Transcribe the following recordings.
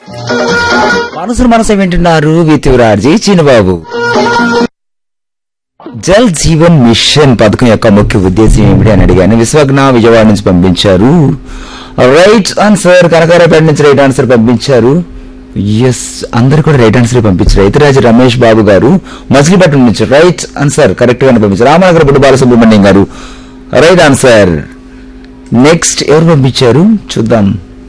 మనసు మనసు వింటున్నారు విత్యురాజీ చిన్నబాబు జల్ జీవన్ మిషన్ పథకం యొక్క ముఖ్య ఉద్దేశం ఏమిటి అని అడిగాను విశ్వజ్ఞ విజయవాడ నుంచి పంపించారు రైట్ ఆన్సర్ కనకారాపేట నుంచి రైట్ ఆన్సర్ పంపించారు ఎస్ అందరు కూడా రైట్ ఆన్సర్ పంపించారు రైతురాజు రమేష్ బాబు గారు మచిలీపట్నం నుంచి రైట్ ఆన్సర్ కరెక్ట్ గానే పంపించారు రామనగర్ బుడ్డు బాలసుబ్రహ్మణ్యం గారు రైట్ ఆన్సర్ నెక్స్ట్ ఎవరు పంపించారు చూద్దాం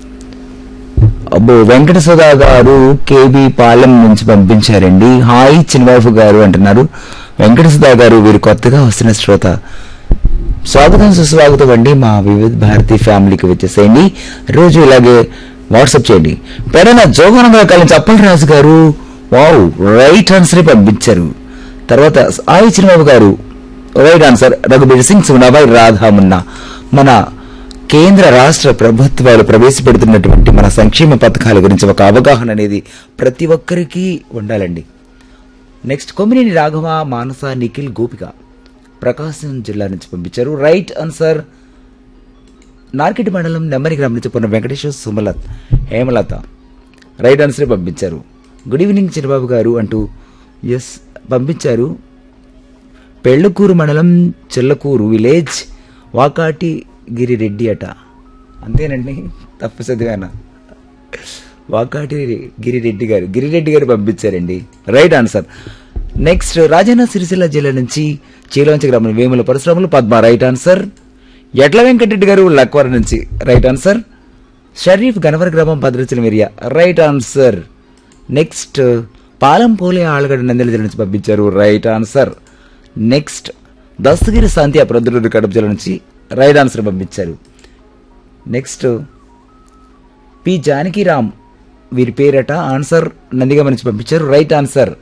అబ్బో వెంకట సుధా గారు కేబీ పాలెం నుంచి పంపించారండి హాయ్ చిన్నబాబు గారు అంటున్నారు వెంకట సుధా గారు వీరు కొత్తగా వస్తున్న శ్రోత స్వాగతం సుస్వాగతం అండి మా వివిధ భారతి ఫ్యామిలీకి వచ్చేసేయండి రోజు ఇలాగే వాట్సాప్ చేయండి పెడన జోగనంగా కలిసి అప్పల్ రాజు గారు వావ్ రైట్ ఆన్సర్ పంపించారు తర్వాత ఆయి చిన్నబాబు గారు రైట్ ఆన్సర్ రఘుబీర్ సింగ్ సునాబాయ్ రాధామున్న మన కేంద్ర రాష్ట్ర ప్రభుత్వాలు ప్రవేశపెడుతున్నటువంటి మన సంక్షేమ పథకాల గురించి ఒక అవగాహన అనేది ప్రతి ఒక్కరికి ఉండాలండి నెక్స్ట్ కొమ్మినేని రాఘవ మానస నిఖిల్ గోపిక ప్రకాశం జిల్లా నుంచి పంపించారు రైట్ ఆన్సర్ నార్కెట్ మండలం నెమ్మరి గ్రామం నుంచి పొన్న వెంకటేశ్వర సుమలత్ హేమలత రైట్ ఆన్సర్ పంపించారు గుడ్ ఈవినింగ్ చిన్నబాబు గారు అంటూ ఎస్ పంపించారు పెళ్ళకూరు మండలం చెల్లకూరు విలేజ్ వాకాటి గిరిరెడ్డి అట అంతేనండి తప్పు చదివానా వాకాటి గిరిరెడ్డి గారు గిరిరెడ్డి గారు పంపించారండి right answer next Rajanna Sircilla జిల్లా నుంచి చీలవంచ గ్రామం వేముల పరిశ్రమలు పద్మ రైట్ ఆన్సర్ ఎట్ల వెంకటరెడ్డి గారు లక్వర నుంచి రైట్ ఆన్సర్ షరీఫ్ గనవర గ్రామం Bhadrachalam area right answer next పాలం పోలే ఆళ్ళగడ్డ నందెల జిల్లా నుంచి పంపించారు right answer next Dastagiri Shanti Proddatur Kadapa జిల్లా నుంచి రైట్ ఆన్సర్ పంపించారు నెక్స్ట్ పి జానకిరామ్ వీరి పేరట ఆన్సర్ నందిగా నుంచి పంపించారు right answer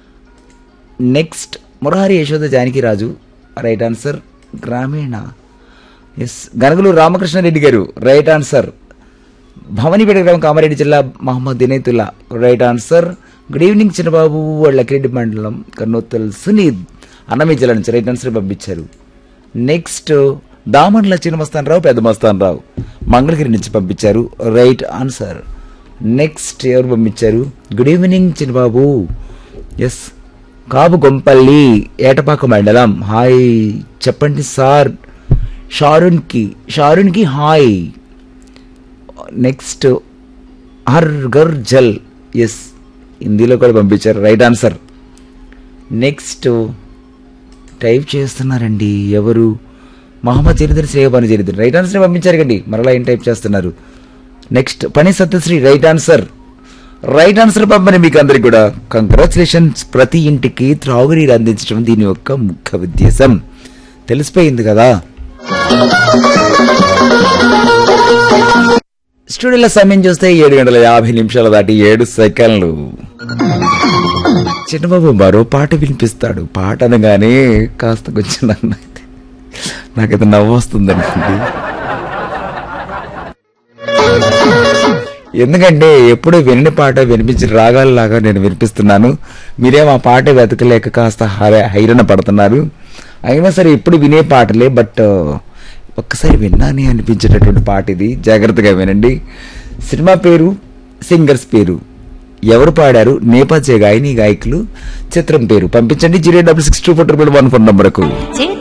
next Murahari Yashoda Janakiraju right answer గ్రామీణ S Ganagaluru Ramakrishnareddy garu right answer Bhavanipeta గ్రామం కామారెడ్డి జిల్లా మహమ్మద్ దినేతుల్లా right answer good evening Chinnababu Lakkireddy మండలం కన్నోత్తల్ సునీద్ అన్నమయ్య జిల్లా నుంచి రైట్ ఆన్సర్ పంపించారు నెక్స్ట్ దామన్ల చిన్న మస్తాన్ రావు పెద్ద మస్తాన్ రావు మంగళగిరి నుంచి పంపించారు రైట్ ఆన్సర్ నెక్స్ట్ ఎవరు పంపించారు గుడ్ ఈవినింగ్ చిన్నబాబు ఎస్ కాపు గొంపల్లి ఏటపాక మండలం హాయ్ చెప్పండి సార్ షారున్కి షారున్కి hi next Har Ghar Jal yes హిందీలో కూడా పంపించారు రైట్ ఆన్సర్ నెక్స్ట్ టైప్ చేస్తున్నారండి ఎవరు మహమ్మద్ చరిత్ర శ్రేయపాని చరిత్ర రైట్ ఆన్సర్ పంపించారు కండి మరలా ఏం టైప్ చేస్తున్నారు నెక్స్ట్ పని Satyasri right answer right answer పంపని మీకు అందరికి కూడా కంగ్రాచులేషన్స్ ప్రతి ఇంటికి త్రాగునీరు అందించడం దీని యొక్క ముఖ్య ఉద్దేశం తెలిసిపోయింది కదా స్టూడియోలో సమయం చూస్తే ఏడు గంటల యాభై నిమిషాలు దాటి ఏడు సెకండ్లు చిన్నబాబు మరో పాట వినిపిస్తాడు పాట అనగానే కాస్త కొంచెం నన్ను అయితే నాకైతే నవ్వు వస్తుందండి ఎందుకంటే ఎప్పుడు వినని పాట వినిపించిన రాగాలలాగా నేను వినిపిస్తున్నాను మీరేం ఆ పాట వెతకలేక కాస్త హర- హైరణ పడుతున్నారు అయినా సరే ఎప్పుడు వినే పాటలే బట్ ఒక్కసారి విన్నానే అనిపించేటటువంటి పాట ఇది జాగ్రత్తగా వినండి సినిమా పేరు సింగర్స్ పేరు ఎవరు పాడారు నేపథ్య గాయని గాయకులు చిత్రం పేరు పంపించండి zero double six two four one phone నంబర్కు చేతి